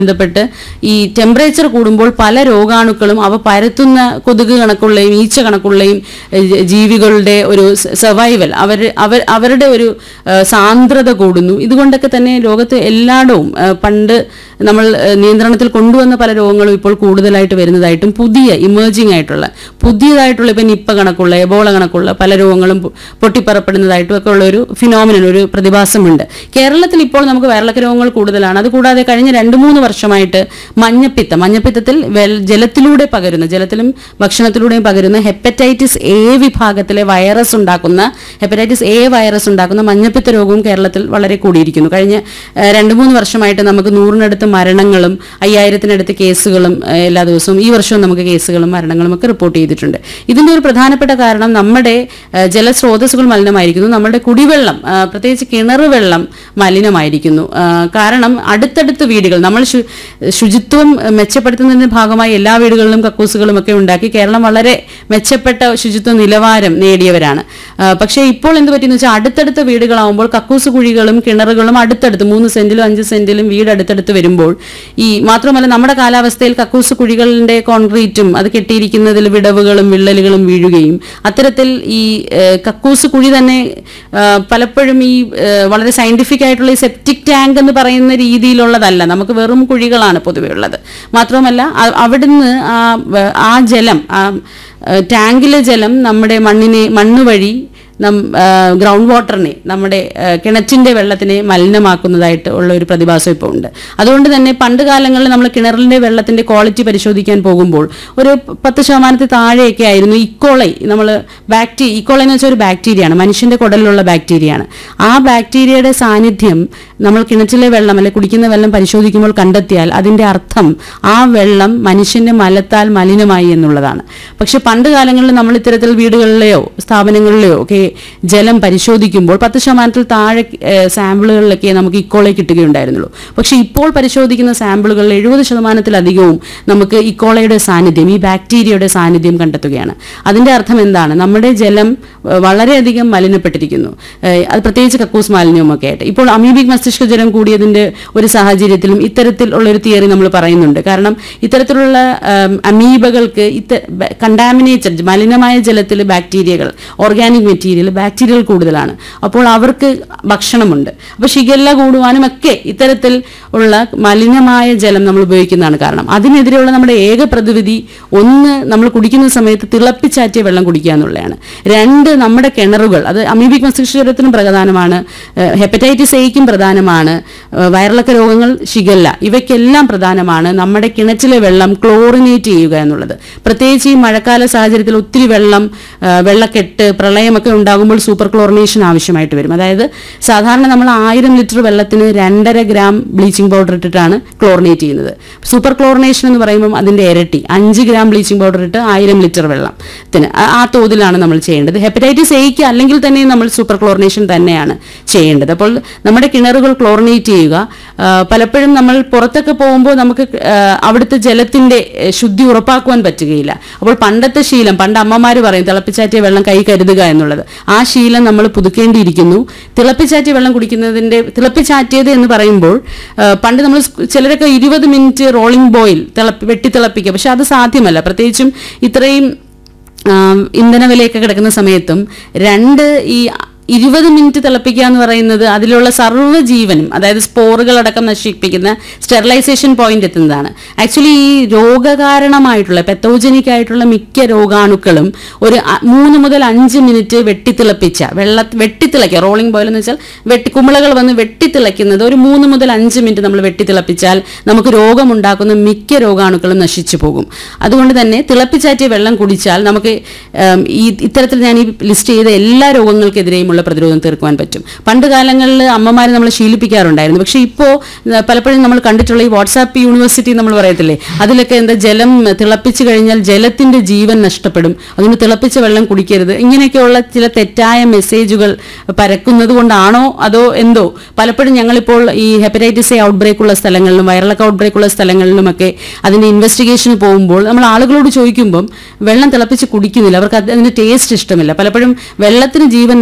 ബന്ധപ്പെട്ട് ഈ ടെമ്പറേച്ചർ കൂടുമ്പോൾ പല രോഗാണുക്കളും അവ പരത്തുന്ന കൊതുക് കണക്കുള്ളയും ഈച്ച കണക്കുള്ളയും ഏഹ്, ജ- ജീവികളുടെ ഒരു സർവൈവൽ അവർ അവർ അവരുടെ ഒരു ഏഹ്, സാന്ദ്രത കൂടുന്നു ഇതുകൊണ്ടൊക്കെ തന്നെ ലോകത്ത് എല്ലായിടവും ഏഹ്, പണ്ട് നമ്മൾ ഏഹ്, നിയന്ത്രണത്തിൽ കൊണ്ടുവന്ന പല രോഗങ്ങളും ഇപ്പോൾ കൂടുതലായിട്ട് വരുന്നതായിട്ടും പുതിയ ഇമേർജിംഗ് ആയിട്ടുള്ള പുതിയതായിട്ടുള്ള ഇപ്പം നിപ്പ കണക്കുള്ള എബോള കണക്കുള്ള പല രോഗങ്ങളും പൊ- പൊട്ടിപ്പറപ്പെടുന്നതായിട്ടും ഒക്കെ ഉള്ള ഒരു ഫിനോമിനൻ ഒരു പ്രതിഭാസമുണ്ട് കേരളത്തിൽ ഇപ്പോൾ നമുക്ക് വയറിളക്ക രോഗങ്ങൾ കൂടുതലാണ് അതുകൂടാതെ കഴിഞ്ഞ രണ്ട് മൂന്ന് വർഷമായിട്ട് മഞ്ഞപ്പിത്തം മഞ്ഞപ്പിത്തത്തിൽ വെൽ ജലത്തിലൂടെ പകരുന്ന ജലത്തിലും ഭക്ഷണത്തിലൂടെയും പകരുന്ന ഹെപ്പറ്റൈറ്റിസ് എ വിഭാഗത്തിലെ വൈറസ് ഉണ്ടാക്കുന്ന ഹെപ്പറ്റൈറ്റിസ് എ വൈറസ് ഉണ്ടാക്കുന്ന മഞ്ഞപ്പിത്ത രോഗവും കേരളത്തിൽ വളരെ കൂടിയിരിക്കുന്നു കഴിഞ്ഞ ഏഹ്, രണ്ട് മൂന്ന് വർഷമായിട്ട് നമുക്ക് നൂറിനടുത്ത് മരണങ്ങളും അയ്യായിരത്തിനടുത്ത് കേസുകളും ഏഹ്, എല്ലാ ദിവസവും ഈ വർഷവും നമുക്ക് കേസുകളും മരണങ്ങളും ഒക്കെ റിപ്പോർട്ട് ചെയ്തിട്ടുണ്ട് ഇതിന്റെ ഒരു പ്രധാനപ്പെട്ട കാരണം നമ്മുടെ ഏഹ്, ജലസ്രോതസ്സുകൾ മലിനമായിരിക്കുന്നു നമ്മുടെ കുടിവെള്ളം ആ, പ്രത്യേകിച്ച് കിണർ വെള്ളം മലിനമായിരിക്കുന്നു ആ, കാരണം അടുത്തടുത്ത് വീടുകൾ നമ്മൾ ശു- ശുചിത്വം മെച്ചപ്പെടുത്തുന്നതിന്റെ ഭാഗമായി എല്ലാ വീടുകളിലും കക്കൂസുകളും ഒക്കെ ഉണ്ടാക്കി കേരളം വളരെ മെച്ചപ്പെട്ട ശുചിത്വ നിലവാരം നേടിയവരാണ് ആ, പക്ഷേ ഇപ്പോൾ എന്ത് പറ്റിയെന്ന് വെച്ചാൽ അടുത്തടുത്ത വീടുകളാവുമ്പോൾ കക്കൂസ് കുഴികളും കിണറുകളും അടുത്തടുത്ത് മൂന്ന് സെന്റിലും അഞ്ച് സെന്റിലും വീട് അടുത്തടുത്ത് വരുമ്പോൾ ഈ മാത്രമല്ല നമ്മുടെ കാലാവസ്ഥയിൽ കക്കൂസ് കുഴികളുടെ കോൺക്രീറ്റും അത് കെട്ടിയിരിക്കുന്നതിൽ വിടവുകളും വിള്ളലുകളും വീഴുകയും അത്തരത്തിൽ ഈ ഏഹ്, കക്കൂസ് കുഴി തന്നെ ആ, പലപ്പോഴും ഈ ഏഹ്, വളരെ സയന്റിഫിക് ആയിട്ടുള്ള ഈ സെപ്റ്റിക് ടാങ്ക് എന്ന് പറയുന്ന രീതിയിലുള്ളതല്ല നമുക്ക് വെറും കുഴികളാണ് പൊതുവെ ഉള്ളത് മാത്രമല്ല അ- അവിടുന്ന് ആ വ- ആ ജലം ആ ഏഹ്, ടാങ്കിലെ ജലം നമ്മുടെ മണ്ണിനെ മണ്ണ് വഴി നം ഗ്രൗണ്ട് വാട്ടറിനെ നമ്മുടെ ആ, കിണറ്റിന്റെ വെള്ളത്തിനെ മലിനമാക്കുന്നതായിട്ട് ഉള്ള ഒരു പ്രതിഭാസം ഇപ്പോൾ ഉണ്ട് അതുകൊണ്ട് തന്നെ പണ്ട് കാലങ്ങളിൽ നമ്മൾ കിണറിന്റെ വെള്ളത്തിന്റെ ക്വാളിറ്റി പരിശോധിക്കാൻ പോകുമ്പോൾ ഒരു പത്ത് ശതമാനത്തിൽ താഴെയൊക്കെ ആയിരുന്നു ഇക്കോളൈ നമ്മൾ ബാക്ടീരിയ ഇക്കോളൈ എന്ന് വെച്ചാൽ ഒരു ബാക്ടീരിയയാണ് മനുഷ്യന്റെ കുടലിലുള്ള ബാക്ടീരിയയാണ് ആ ബാക്ടീരിയയുടെ സാന്നിധ്യം നമ്മൾ കിണറ്റിലെ വെള്ളം അല്ലെ കുടിക്കുന്ന വെള്ളം പരിശോധിക്കുമ്പോൾ കണ്ടെത്തിയാൽ അതിന്റെ അർത്ഥം ആ വെള്ളം മനുഷ്യന്റെ മലത്താൽ മലിനമായി എന്നുള്ളതാണ് പക്ഷെ പണ്ട് കാലങ്ങളിൽ നമ്മൾ ഇത്തരത്തിൽ വീടുകളിലെയോ സ്ഥാപനങ്ങളിലെയോ ഒക്കെ ജലം പരിശോധിക്കുമ്പോൾ പത്ത് ശതമാനത്തിൽ താഴെ ഏഹ്, സാമ്പിളുകളിലൊക്കെ നമുക്ക് ഇക്കോളെ കിട്ടുകയുണ്ടായിരുന്നുള്ളൂ പക്ഷെ ഇപ്പോൾ പരിശോധിക്കുന്ന സാമ്പിളുകളിൽ എഴുപത് ശതമാനത്തിലധികവും നമുക്ക് ഇക്കോളയുടെ സാന്നിധ്യം ഈ ബാക്ടീരിയയുടെ സാന്നിധ്യം കണ്ടെത്തുകയാണ് അതിന്റെ അർത്ഥം എന്താണ് നമ്മുടെ ജലം ഏഹ്, വളരെയധികം മലിനപ്പെട്ടിരിക്കുന്നു ഏഹ്, അത് പ്രത്യേകിച്ച് കക്കൂസ് മാലിന്യവും ഒക്കെ ആയിട്ട് ഇപ്പോൾ അമീബിക് മസ്തിഷ്ക ജ്വരം കൂടിയതിന്റെ ഒരു സാഹചര്യത്തിലും ഇത്തരത്തിൽ ഉള്ള ഒരു തിയറി നമ്മൾ പറയുന്നുണ്ട് കാരണം ഇത്തരത്തിലുള്ള ആം, അമീബകൾക്ക് ഇത്ത കണ്ടാമിനേറ്റഡ് മലിനമായ ജലത്തിൽ ബാക്ടീരിയകൾ ഓർഗാനിക് മെറ്റീരിയൽ ബാക്ടീരിയകൾ കൂടുതലാണ് അപ്പോൾ അവർക്ക് ഭക്ഷണമുണ്ട് അപ്പോൾ ഷിഗല്ല കൂടുവാനും ഒക്കെ ഇത്തരത്തിൽ ഉള്ള മലിനമായ ജലം നമ്മൾ ഉപയോഗിക്കുന്നതാണ് കാരണം അതിനെതിരെയുള്ള നമ്മുടെ ഏക പ്രതിവിധി ഒന്ന് നമ്മൾ കുടിക്കുന്ന സമയത്ത് തിളപ്പിച്ചാറ്റിയ വെള്ളം കുടിക്കുക എന്നുള്ളതാണ് രണ്ട് നമ്മുടെ കിണറുകൾ അത് അമീബിക് മസ്തിഷ്കജ്വരത്തിനും പ്രധാനമാണ് ഏഹ് ഹെപ്പറ്റൈറ്റിസ് എയ്ക്കും പ്രധാനമാണ് ഏഹ് വയറിളക്ക രോഗങ്ങൾ ഷിഗല്ല ഇവയ്ക്കെല്ലാം പ്രധാനമാണ് നമ്മുടെ കിണറ്റിലെ വെള്ളം ക്ലോറിനേറ്റ് ചെയ്യുക എന്നുള്ളത് പ്രത്യേകിച്ച് ഈ മഴക്കാല സാഹചര്യത്തിൽ ഒത്തിരി വെള്ളം ഏഹ് വെള്ളക്കെട്ട് പ്രളയമൊക്കെ ഉണ്ടാകുമ്പോൾ സൂപ്പർ ക്ലോറിനേഷൻ ആവശ്യമായിട്ട് വരും അതായത് സാധാരണ നമ്മൾ ആയിരം ലിറ്റർ വെള്ളത്തിന് രണ്ടര ഗ്രാം ബ്ലീച്ചിങ് പൗഡർ ഇട്ടിട്ടാണ് ക്ലോറിനേറ്റ് ചെയ്യുന്നത് സൂപ്പർ ക്ലോറിനേഷൻ എന്ന് പറയുമ്പോൾ അതിന്റെ ഇരട്ടി അഞ്ച് ഗ്രാം ബ്ലീച്ചിങ് പൗഡർ ഇട്ട് ആയിരം ലിറ്റർ വെള്ളത്തിന് ആ- ആ തോതിലാണ് നമ്മൾ ചെയ്യേണ്ടത് ഹെപ്പറ്റൈറ്റിസ് എയ്ക്ക് അല്ലെങ്കിൽ തന്നെ നമ്മൾ സൂപ്പർ ക്ലോറിനേഷൻ തന്നെയാണ് ചെയ്യേണ്ടത് അപ്പോൾ നമ്മുടെ കിണറുകൾ ക്ലോറിനേറ്റ് ചെയ്യുക ആ, പലപ്പോഴും നമ്മൾ പുറത്തൊക്കെ പോകുമ്പോൾ നമുക്ക് ആ, അവിടുത്തെ ജലത്തിന്റെ ഏ, ശുദ്ധി ഉറപ്പാക്കുവാൻ പറ്റുകയില്ല അപ്പോൾ പണ്ടത്തെ ശീലം പണ്ട് അമ്മമാർ പറയും തിളപ്പിച്ചാറ്റിയ വെള്ളം കൈ കരുതുക എന്നുള്ളത് ആ ശീലം നമ്മൾ പുതുക്കേണ്ടിയിരിക്കുന്നു തിളപ്പിച്ചാറ്റിയ വെള്ളം കുടിക്കുന്നതിന്റെ തിളപ്പിച്ചാറ്റിയത് എന്ന് പറയുമ്പോൾ ആ, പണ്ട് നമ്മൾ സ്കൂ- ചിലരൊക്കെ ഇരുപത് മിനിറ്റ് റോളിംഗ് ബോയിൽ തിളപ്പി വെട്ടി തിളപ്പിക്കുക പക്ഷെ അത് സാധ്യമല്ല പ്രത്യേകിച്ചും ഇത്രയും ആ, ഇന്ധന വിലയൊക്കെ കിടക്കുന്ന സമയത്തും രണ്ട് ഈ ഇരുപത് മിനിറ്റ് തിളപ്പിക്കുക എന്ന് പറയുന്നത് അതിലുള്ള സർവ്വജീവനും അതായത് സ്പോറുകളടക്കം നശിപ്പിക്കുന്ന സ്റ്റെറിലൈസേഷൻ പോയിന്റ് എത്തുന്നതാണ് ആക്ച്വലി ഈ രോഗകാരണമായിട്ടുള്ള പെത്തോജനിക് ആയിട്ടുള്ള മിക്ക രോഗാണുക്കളും ഒരു അ- മൂന്ന് മുതൽ അഞ്ച് മിനിറ്റ് വെട്ടിത്തിളപ്പിച്ച വെള്ള വെട്ടിത്തിളയ്ക്കുക റോളിംഗ് ബോയിൽ എന്ന് വെച്ചാൽ വെട്ടി കുമിളകൾ വന്ന് വെട്ടിത്തിളയ്ക്കുന്നത് ഒരു മൂന്ന് മുതൽ അഞ്ച് മിനിറ്റ് നമ്മൾ വെട്ടിത്തിളപ്പിച്ചാൽ നമുക്ക് രോഗമുണ്ടാക്കുന്ന മിക്ക രോഗാണുക്കളും നശിച്ചു പോകും അതുകൊണ്ട് തന്നെ തിളപ്പിച്ചാറ്റിയ വെള്ളം കുടിച്ചാൽ നമുക്ക് ഉം, ഈ ഇത്തരത്തിൽ ഞാൻ ഈ ലിസ്റ്റ് ചെയ്ത എല്ലാ രോഗങ്ങൾക്കെതിരെയുമുള്ള പ്രതിരോധം തീർക്കുവാൻ പറ്റും പണ്ട് കാലങ്ങളിൽ അമ്മമാർ നമ്മൾ ശീലിപ്പിക്കാറുണ്ടായിരുന്നു പക്ഷേ ഇപ്പോൾ പലപ്പോഴും നമ്മൾ കണ്ടിട്ടുള്ള ഈ വാട്സാപ്പ് യൂണിവേഴ്സിറ്റി നമ്മൾ പറയത്തില്ലേ അതിലൊക്കെ എന്താ ജലം തിളപ്പിച്ചു കഴിഞ്ഞാൽ ജലത്തിന്റെ ജീവൻ നഷ്ടപ്പെടും അതുകൊണ്ട് തിളപ്പിച്ച വെള്ളം കുടിക്കരുത് ഇങ്ങനെയൊക്കെയുള്ള ചില തെറ്റായ മെസ്സേജുകൾ പരക്കുന്നത് കൊണ്ടാണോ അതോ എന്തോ പലപ്പോഴും ഞങ്ങളിപ്പോൾ ഈ ഹെപ്പറ്റൈറ്റിസ് എ ഔട്ട്ബ്രേക്ക് ഉള്ള സ്ഥലങ്ങളിലും വയറിളക്ക ഔട്ട്ബ്രേക്ക് ഉള്ള സ്ഥലങ്ങളിലുമൊക്കെ അതിന്റെ ഇൻവെസ്റ്റിഗേഷന് പോകുമ്പോൾ നമ്മൾ ആളുകളോട് ചോദിക്കുമ്പം വെള്ളം തിളപ്പിച്ച് കുടിക്കുന്നില്ല അവർക്ക് അത് അതിന്റെ ടേസ്റ്റ് ഇഷ്ടമില്ല പലപ്പോഴും വെള്ളത്തിന് ജീവൻ നഷ്ടപ്പെട്ടാൽ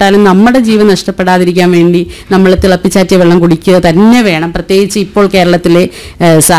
നഷ്ടപ്പെട്ടാലും നമ്മുടെ ജീവൻ നഷ്ടപ്പെടാതിരിക്കാൻ വേണ്ടി നമ്മൾ തിളപ്പിച്ചാറ്റിയ വെള്ളം കുടിക്കുക തന്നെ വേണം പ്രത്യേകിച്ച് ഇപ്പോൾ കേരളത്തിലെ ഏഹ്,